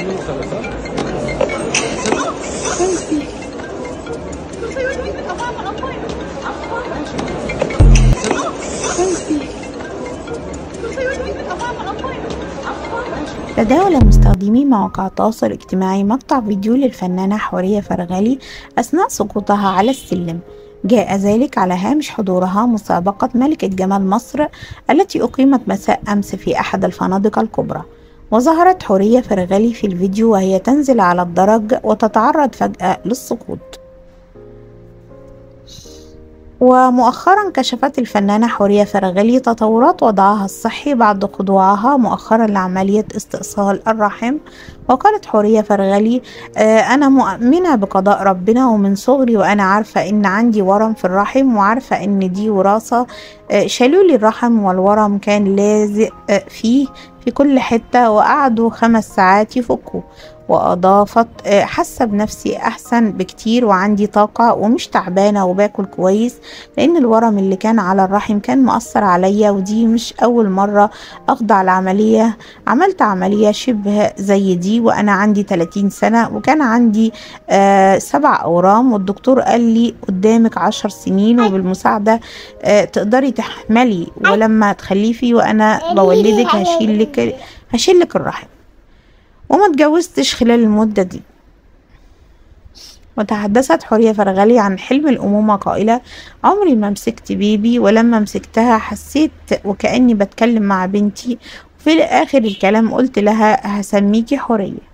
تداول مستخدمي مواقع التواصل الاجتماعي مقطع فيديو للفنانة حورية فرغلي أثناء سقوطها على السلم جاء ذلك على هامش حضورها مسابقة ملكة جمال مصر التي أقيمت مساء أمس في أحد الفنادق الكبرى وظهرت حورية فرغلي في الفيديو وهي تنزل على الدرج وتتعرض فجأة للسقوط ومؤخرا كشفت الفنانة حورية فرغلي تطورات وضعها الصحي بعد خضوعها مؤخرا لعملية استئصال الرحم وقالت حورية فرغلي آه أنا مؤمنة بقضاء ربنا ومن صغري وأنا عارفة إن عندي ورم في الرحم وعارفة إن دي وراثة آه شالولي الرحم والورم كان لازق آه فيه في كل حتة وقعدوا خمس ساعات يفكوا وأضافت حاسة بنفسي أحسن بكتير وعندي طاقة ومش تعبانة وباكل كويس لأن الورم اللي كان على الرحم كان مأثر عليا ودي مش أول مرة أخضع لعملية عملت عملية شبه زي دي وأنا عندي 30 سنة وكان عندي آه سبع أورام والدكتور قال لي قدامك عشر سنين وبالمساعدة آه تقدري تحملي ولما تخلفي وأنا بولدك هشيلك هشيلك الرحم وما اتجوزتش خلال المدة دي وتحدثت حورية فرغلي عن حلم الأمومة قائلة عمري ما مسكت بيبي ولما مسكتها حسيت وكأني بتكلم مع بنتي وفي آخر الكلام قلت لها هسميكي حورية